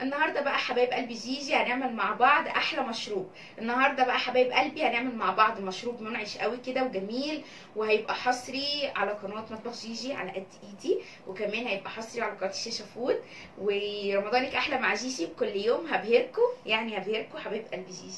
النهارده بقى حبايب قلبي جيجي هنعمل مع بعض احلى مشروب النهارده بقى حبايب قلبي هنعمل مع بعض مشروب منعش قوي كده وجميل وهيبقى حصري على قناه مطبخ جيجي على قد ايدي وكمان هيبقى حصري على قناه الشاشه فود ورمضانك احلى مع جيجي كل يوم هبهركم يعني هبهركم حبايب قلبي جيجي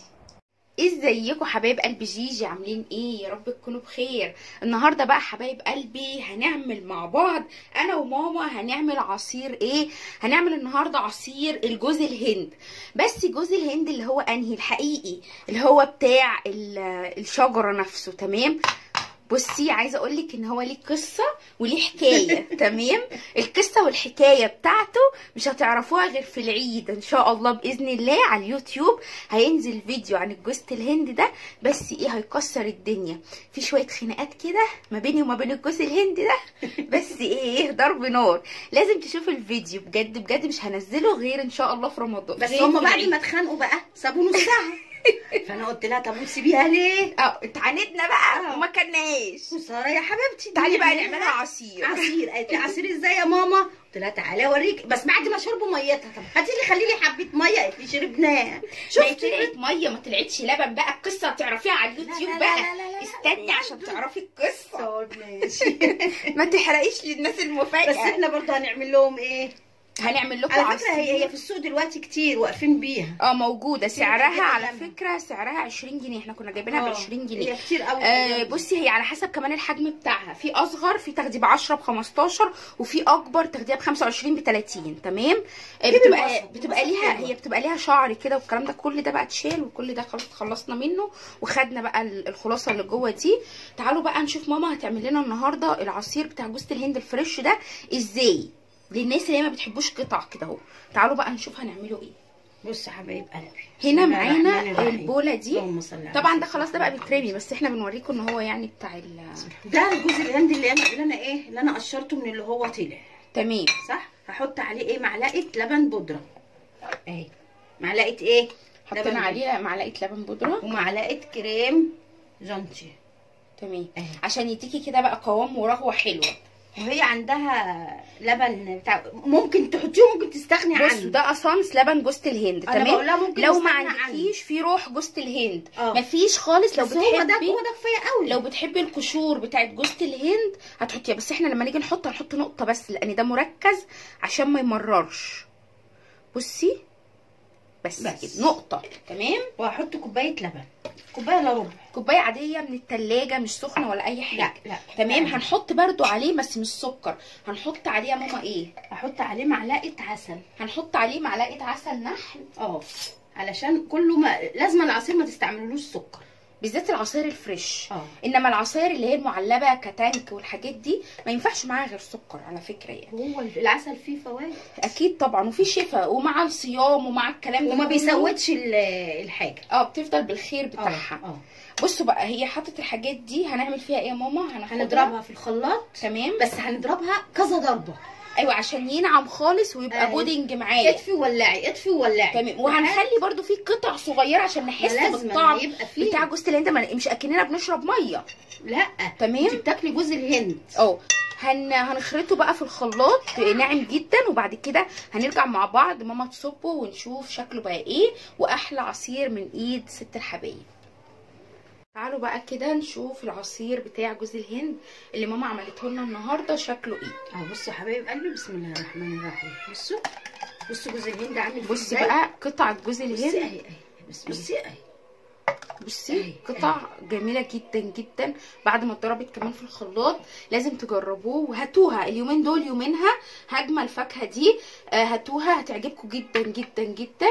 ازيكم حبايب قلبي جيجي عاملين ايه يا رب تكونوا بخير النهارده بقى حبايب قلبي هنعمل مع بعض انا وماما هنعمل عصير ايه هنعمل النهارده عصير الجوز الهند بس جوز الهند اللي هو انهي الحقيقي اللي هو بتاع الشجره نفسه تمام بصي عايزه اقول لك ان هو ليه قصه وليه حكايه تمام القصه والحكايه بتاعته مش هتعرفوها غير في العيد ان شاء الله باذن الله على اليوتيوب هينزل فيديو عن الجوز الهند ده بس ايه هيكسر الدنيا في شويه خناقات كده ما بيني وما بين الجوز الهند ده بس ايه ضرب نار لازم تشوفوا الفيديو بجد بجد مش هنزله غير ان شاء الله في رمضان بس غير هم في بعد العيد. ما اتخانقوا بقى سابوا نص ساعه فانا قلت لها طب وتسيبيها ليه؟ اه اتعاندنا بقى آه. وما كلناش ساره يا حبيبتي دي تعالي بقى نعملها نعملها عصير عصير قالت لي عصير ازاي يا ماما؟ قلت لها تعالي اوريك بس بعد ما شربوا ميتها طب هاتي لي خلي لي حبه ميه قالت لي شربناها ما شفتي طلعت ميه ما طلعتش لبن بقى القصه هتعرفيها على اليوتيوب لا لا بقى لا لا لا. استني عشان تعرفي القصه طب ماشي ما تحرقيش للناس بس المفاجاه احنا برضه هنعمل لهم ايه؟ هنعمل لكم على فكره هي هي عصير في السوق دلوقتي كتير واقفين بيها اه موجوده سعرها كده على جنب. فكره سعرها 20 جنيه احنا كنا جايبينها ب آه، 20 جنيه هي كتير قوي آه بصي هي على حسب كمان الحجم بتاعها في اصغر في تاخديه ب 10 ب 15 وفي اكبر تاخديها ب 25 ب 30 تمام آه جيبي بتبقى الوصف، بتبقى الوصف ليها حلوة. هي بتبقى ليها شعر كده والكلام ده كل ده بقى اتشال وكل ده خلاص خلصنا منه وخدنا بقى ال- الخلاصه اللي جوه دي تعالوا بقى نشوف ماما هتعمل لنا النهارده العصير بتاع جوز الهند الفريش ده ازاي للناس اللي هي ما بتحبوش قطع كده اهو تعالوا بقى نشوف هنعمله ايه بص يا حبايب قلبي هنا بسم الله الرحمن معانا الرحيم. البوله دي اللهم صل على طبعا ده سيدنا خلاص ده بقى بيترمي بس احنا بنوريكم ان هو يعني بتاع ال ده الجوز الهندي اللي انا اللي انا ايه اللي انا قشرته من اللي هو طلع تمام صح هحط عليه ايه معلقه لبن بودره اهي معلقه ايه لبن حطينا بودرة. عليه معلقه لبن بودره ومعلقه كريم جانتي تمام اهي عشان يديكي كده بقى قوام ورغوه حلوه وهي عندها لبن بتاع ممكن تحطيه وممكن تستغني بصوا عنه ده اصانص لبن جوز الهند انا بقول تمام لها ممكن لو ما نستغنى عنه. عندكيش في روح جوز الهند اه. مفيش خالص لو بس هو ده بتحبي هو ده كفايه قوي لو بتحبي القشور بتاعت جوز الهند هتحطيها بس احنا لما نيجي نحط هنحط نقطه بس لان ده مركز عشان ما يمررش بصي بس, بس. كده نقطه تمام وهحط كوبايه لبن كوبايه الا ربع كوبايه عاديه من التلاجة مش سخنه ولا اي حاجه لا لا تمام لا. هنحط برضو عليه بس مش سكر هنحط عليه يا ماما ايه هحط عليه معلقه عسل هنحط عليه معلقه عسل نحل اه علشان كله ما لازم العصير ما تستعملوش سكر بالذات العصاير الفريش اه انما العصاير اللي هي المعلبه كتانك والحاجات دي ما ينفعش معاها غير سكر على فكره يعني هو العسل فيه فوائد اكيد طبعا وفي شفاء ومع الصيام ومع الكلام ده وما كله، بيسودش ال- الحاجه اه بتفضل بالخير اه بتاعها اه بصوا بقى هي حطت الحاجات دي هنعمل فيها ايه يا ماما هناخدها هنضربها في الخلاط تمام بس هنضربها كذا ضربه ايوه عشان ينعم خالص ويبقى أيوة. بودنج معايا اطفي وولعي اطفي وولعي تمام وهنخلي برضو في قطع صغيره عشان نحس لازم بالطعم يبقى فيه بتاع جوز الهند ما- مش اكننا بنشرب ميه لا تمام. انت بتاكلي جوز الهند اه هن... هنخرطه بقى في الخلاط ناعم جدا وبعد كده هنرجع مع بعض ماما تصبه ونشوف شكله بقى ايه واحلى عصير من ايد ست الحبايب تعالوا بقى كده نشوف العصير بتاع جوز الهند اللي ماما عملته لنا النهارده شكله ايه اه بصوا يا حبايب قلبي بسم الله الرحمن الرحيم بصوا بصوا جوز الهند عامل فيه بصي ازاي. بقى قطعه جوز بصي الهند اهي اهي بس بصي اهي بصي أهي، قطع جميله جدا جدا بعد ما اتضربت كمان في الخلاط لازم تجربوه وهاتوها اليومين دول يومينها هجمه الفاكهه دي آه، هاتوها هتعجبكم جدا جدا جدا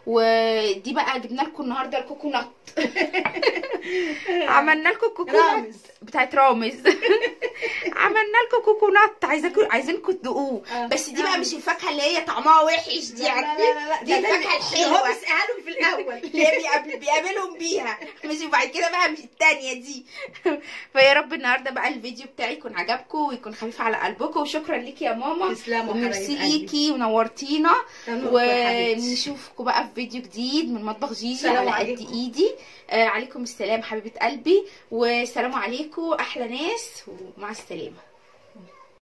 ودي بقى جبنا لكم النهارده الكوكونات عملنا لكم كوكونات رامز. بتاعت رامز عملنا لكم كوكونات عايزاكم عايزينكم تدوقوه آه. بس دي بقى رامز. مش الفاكهه اللي هي طعمها وحش دي عارفين دي الفاكهه اللي هو الحلوه بيسقيها لهم في الاول اللي هي بيقابل- بيقابلهم بيها مش وبعد كده بقى مش التانية دي فيا رب النهارده بقى الفيديو بتاعي يكون عجبكم ويكون خفيف على قلبكم وشكرا ليكي يا ماما تسلموا وميرسي حبايب قلبي. ليكي ونورتينا تنوركم يا حبيبتي. ونشوفكم بقى في فيديو جديد من مطبخ جيجي سلام على قد عليكم. ايدي آه عليكم السلام حبيبه قلبي والسلام عليكم احلى ناس ومع السلامه